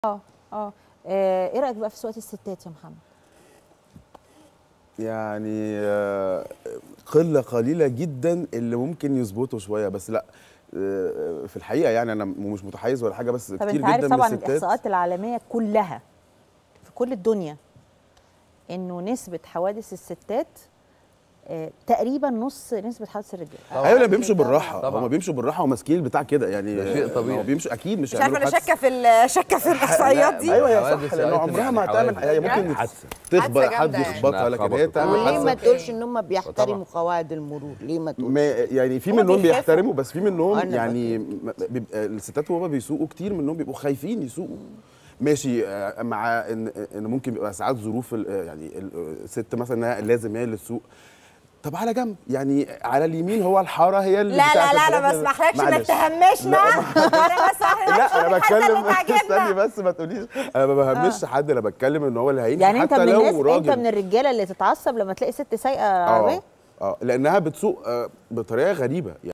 اه اه آه، ايه رايك بقى في سواقه الستات يا محمد يعني آه، قله قليله جدا اللي ممكن يظبطوا شويه بس لا آه، في الحقيقه يعني انا مش متحيز ولا حاجه بس طب كتير انت عارف جدا من طبعا الستات الاحصاءات العالميه كلها في كل الدنيا انه نسبه حوادث الستات آه، تقريبا نص نسبه حوادث الرجال ايوه لا بيمشوا بالراحه طبعاً. هم بيمشوا بالراحه وماسكين البتاع كده يعني ده شيء آه، طبيعي. هو بيمشوا اكيد مش مش عارفه هيعملوا انا حادثة. شاكه في ال- شاكه في الاحصائيات دي ايوه يا حوادث صح لان ساعتها عمرها يعني ما هتعمل حوادث. هي ممكن حادثة. تخبط حادثة حد جامدة يعني. يخبطها لا، لكن هي خبط. تعمل وليه ما حادثه تقولش ان هم بيحترموا طبعا. قواعد المرور ليه ما تقولش ما يعني في هما منهم بيخافوا. بيحترموا بس في منهم أنا يعني م- بيبقى الستات وهما بيسوقوا كتير منهم بيبقوا خايفين يسوقوا ماشي آه، مع ان ان ممكن بيبقى ساعات ظروف ال- آه، يعني ال- الست مثلا انها لازم هي اللي تسوق طب على جنب يعني على اليمين هو الحاره هي اللي لا لا بتاعت لا انا ما الحاجات- اسمحلكش انك معلش. تهمشنا لا، انا بسمح لا انا بتكلم استني استني بس ما تقوليش انا ما بهمش حد انا بتكلم ان هو اللي هيمشي يعني انت حتى من لو الناس راجل انت من الرجاله اللي تتعصب لما تلاقي ست سايقه اه عربيه اه لانها بتسوق آه، بطريقه غريبه